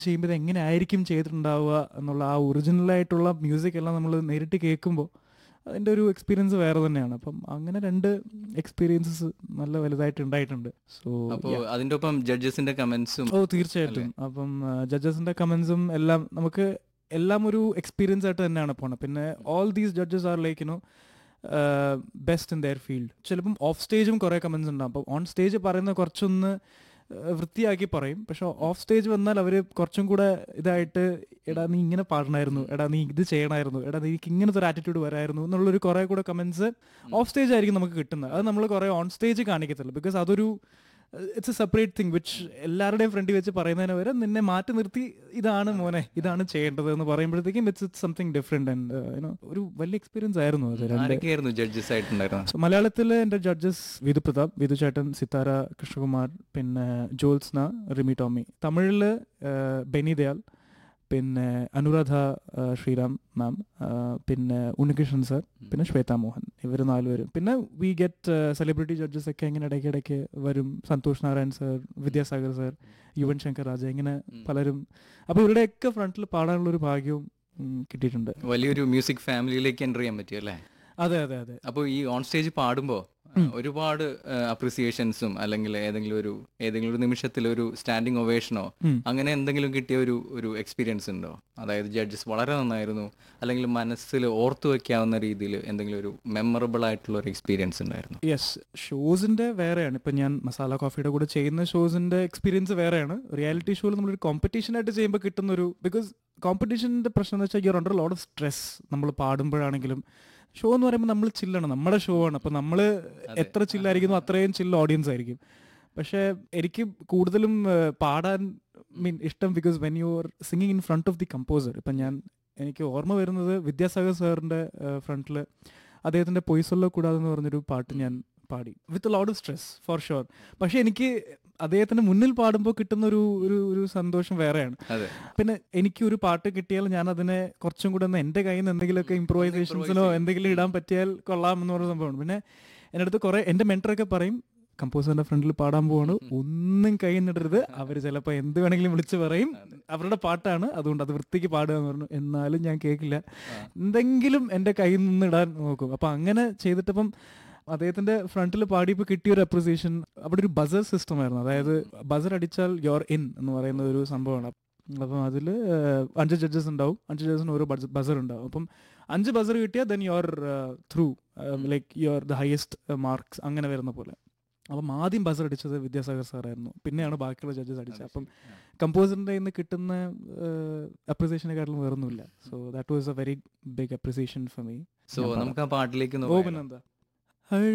ചെയ്യുമ്പോൾ ഇത് എങ്ങനെ ആയിരിക്കും ചെയ്തിട്ടുണ്ടാവുക എന്നുള്ള ആ ഒറിജിനലായിട്ടുള്ള മ്യൂസിക് എല്ലാം നമ്മൾ നേരിട്ട് കേൾക്കുമ്പോൾ അതിൻ്റെ ഒരു എക്സ്പീരിയൻസ് വേറെ തന്നെയാണ് അപ്പം അങ്ങനെ രണ്ട് എക്സ്പീരിയൻസസ് നല്ല വലുതായിട്ട് ഉണ്ടായിട്ടുണ്ട് സോ അപ്പോ അതിന്റെ ഒപ്പം ജഡ്ജസിന്റെ കമന്റ്സും ഓ തീർച്ചയായിട്ടും അപ്പം ജഡ്ജസിന്റെ കമന്റ്സും എല്ലാം നമുക്ക് എല്ലാം ഒരു എക്സ്പീരിയൻസ് ആയിട്ട് തന്നെയാണ് പോണത് പിന്നെ all these judges are like you know best in their field ചിലപ്പം ഓഫ് സ്റ്റേജും കുറേ കമന്റ്സ് ഉണ്ടാവും അപ്പം ഓൺ സ്റ്റേജ് പറയുന്ന കുറച്ചൊന്ന് ഏഹ്, വൃത്തിയാക്കി പറയും പക്ഷെ ഓഫ് സ്റ്റേജ് വന്നാൽ അവർ കുറച്ചും കൂടെ ഇതായിട്ട് എടാ നീ ഇങ്ങനെ പാടണമായിരുന്നു എടാ നീ ഇത് ചെയ്യണമായിരുന്നു എടാ നീക്ക് ഇങ്ങനത്തെ ഒരു ആറ്റിറ്റ്യൂഡ് വരായിരുന്നു എന്നുള്ളൊരു കുറേ കൂടെ കമന്റ്സ് ഓഫ് സ്റ്റേജ് ആയിരിക്കും നമുക്ക് കിട്ടുന്നത് അത് നമ്മൾ കുറേ ഓൺ സ്റ്റേജ് കാണിക്കത്തില്ല ബിക്കോസ് അതൊരു it's a separate thing which എല്ലാവരുടെയും ഫ്രണ്ടിൽ വെച്ച് പറയുന്നതിന് വരെ നിന്നെ മാറ്റി നിർത്തി ഇതാണ് മോനെ ഇതാണ് ചെയ്യേണ്ടത് എന്ന് പറയുമ്പോഴത്തേക്കും it's it's something different and you know ഒരു വലിയ എക്സ്പീരിയൻസ് ആയിരുന്നു അത് രണ്ട് ആരൊക്കെയായിരുന്നു ജഡ്ജസ് ആയിട്ടുണ്ടായിരുന്നത് So, മലയാളത്തിലെ എൻ്റെ ജഡ്ജസ് വിധു പ്രതാപ് വിധു ചേട്ടൻ സിത്താര കൃഷ്ണകുമാർ പിന്നെ ജോത്സ്ന റിമി ടോമി തമിഴില് ഏഹ്, ബെനി ദയാൽ പിന്നെ അനുരാധ ഏഹ്, ശ്രീറാം മാം ഏഹ്, പിന്നെ ഉണ്ണികൃഷ്ണൻ സർ പിന്നെ ശ്വേത മോഹൻ ഇവർ നാലുപേരും പിന്നെ വി ഗെറ്റ് സെലിബ്രിറ്റി ജഡ്ജസ് ഒക്കെ ഇങ്ങനെ ഇടയ്ക്ക് ഇടയ്ക്ക് വരും സന്തോഷ് നാരായൺ സർ വിദ്യാസാഗർ സർ യുവൻ ശങ്കർ രാജ ഇങ്ങനെ പലരും അപ്പോൾ ഇവരുടെയൊക്കെ ഫ്രണ്ടിൽ പാടാനുള്ള ഒരു ഭാഗ്യവും ഉം, കിട്ടിയിട്ടുണ്ട് വലിയൊരു മ്യൂസിക് ഫാമിലിയിലേക്ക് എൻ്റർ ചെയ്യാൻ പറ്റും അല്ലേ അതെ അതെ അതെ അപ്പോൾ ഈ ഓൺ സ്റ്റേജ് പാടുമ്പോൾ ഒരുപാട് അപ്രിസിയേഷൻസും അല്ലെങ്കിൽ ഏതെങ്കിലും ഒരു ഏതെങ്കിലും ഒരു നിമിഷത്തിൽ ഒരു സ്റ്റാൻഡിങ് ഒവേഷനോ ഉം. അങ്ങനെ എന്തെങ്കിലും കിട്ടിയ ഒരു ഒരു എക്സ്പീരിയൻസ് ഉണ്ടോ അതായത് ജഡ്ജസ് വളരെ നന്നായിരുന്നു അല്ലെങ്കിൽ മനസ്സിൽ ഓർത്തു വെക്കാവുന്ന രീതിയിൽ എന്തെങ്കിലും ഒരു മെമ്മറബിൾ ആയിട്ടുള്ള ഒരു എക്സ്പീരിയൻസ് ഉണ്ടായിരുന്നു യെസ് ഷോസിന്റെ വേറെയാണ് ഇപ്പൊ ഞാൻ മസാല കോഫിയുടെ കൂടെ ചെയ്യുന്ന ഷോസിന്റെ എക്സ്പീരിയൻസ് വേറെയാണ് റിയാലിറ്റി ഷോയിൽ നമ്മളൊരു കോമ്പറ്റീഷൻ ആയിട്ട് ചെയ്യുമ്പോൾ കിട്ടുന്ന ഒരു ബിക്കോസ് കോമ്പറ്റീഷന്റെ പ്രശ്നം എന്ന് വെച്ചാൽ you under lot of stress നമ്മൾ പാടുമ്പോഴാണെങ്കിലും ഷോ എന്ന് പറയുമ്പോൾ നമ്മൾ ചില്ലാണ് നമ്മുടെ ഷോ ആണ് അപ്പൊ നമ്മൾ എത്ര ചില്ലായിരിക്കുന്നു അത്രയും ചില്ല ഓഡിയൻസ് ആയിരിക്കും പക്ഷേ എനിക്ക് കൂടുതലും ഏഹ്, പാടാൻ മീൻ ഇഷ്ടം because when you are singing in front of the composer ഇപ്പം ഞാൻ എനിക്ക് ഓർമ്മ വരുന്നത് വിദ്യാസാഗർ സാറിന്റെ ഫ്രണ്ടിൽ അദ്ദേഹത്തിന്റെ പൊയ്സൊല്ലോ കൂടാതെ എന്ന് പറഞ്ഞൊരു പാട്ട് ഞാൻ പാടി with load of stress for sure പക്ഷെ എനിക്ക് അദ്ദേഹത്തിന്റെ മുന്നിൽ പാടുമ്പോൾ കിട്ടുന്ന ഒരു ഒരു ഒരു സന്തോഷം വേറെയാണ് അതെ പിന്നെ എനിക്ക് ഒരു പാട്ട് കിട്ടിയാൽ ഞാൻ അതിനെ കുറച്ചും കൂടെ ഒന്ന് എന്റെ കയ്യിൽ നിന്ന് എന്തെങ്കിലുമൊക്കെ ഇംപ്രൂവൈസേഷൻസിനോ എന്തെങ്കിലും ഇടാൻ പറ്റിയാൽ കൊള്ളാം എന്ന് പറയുന്ന സംഭവമാണ് പിന്നെ എൻ്റെ അടുത്ത് കുറെ എന്റെ മെന്ററൊക്കെ പറയും കമ്പോസറിന്റെ ഫ്രണ്ടിൽ പാടാൻ പോവാണ് ഒന്നും കൈ നിടരുത് അവർ ചിലപ്പോൾ എന്ത് വേണമെങ്കിലും വിളിച്ച് പറയും അവരുടെ പാട്ടാണ് അതുകൊണ്ട് അത് വൃത്തിക്ക് പാടുക എന്ന് പറഞ്ഞു എന്നാലും ഞാൻ കേൾക്കില്ല എന്തെങ്കിലും എൻ്റെ കയ്യിൽ നിന്ന് ഇടാൻ നോക്കും അപ്പൊ അങ്ങനെ ചെയ്തിട്ടപ്പം അദ്ദേഹത്തിന്റെ ഫ്രണ്ടിൽ പാടിയപ്പോൾ കിട്ടിയ ഒരു അപ്രിസിയേഷൻ അവിടെ ഒരു ബസർ സിസ്റ്റം ആയിരുന്നു അതായത് ബസർ അടിച്ചാൽ യോർ ഇൻ എന്ന് പറയുന്ന ഒരു സംഭവമാണ് അപ്പം അതിൽ അഞ്ച് ജഡ്ജസ് ഉണ്ടാവും അഞ്ച് ജഡ്ജസിന് ഓരോ ബസർ ഉണ്ടാവും അപ്പം അഞ്ച് ബസർ കിട്ടിയാൽ then your through like your the highest marks അങ്ങനെ വരുന്ന പോലെ അപ്പം ആദ്യം ബസർ അടിച്ചത് വിദ്യാസാഗർ സാറായിരുന്നു പിന്നെയാണ് ബാക്കിയുള്ള ജഡ്ജസ് അടിച്ചത് അപ്പം കമ്പോസറിന്റെ നിന്ന് കിട്ടുന്ന അപ്രിസിയേഷനെക്കാട്ടിലും വേറൊന്നുമില്ല so that was a very big appreciation for me so നമുക്ക് ആ പാട്ടിലേക്ക് ഒന്ന് ഓ പോയാലോ? പിന്നെന്താ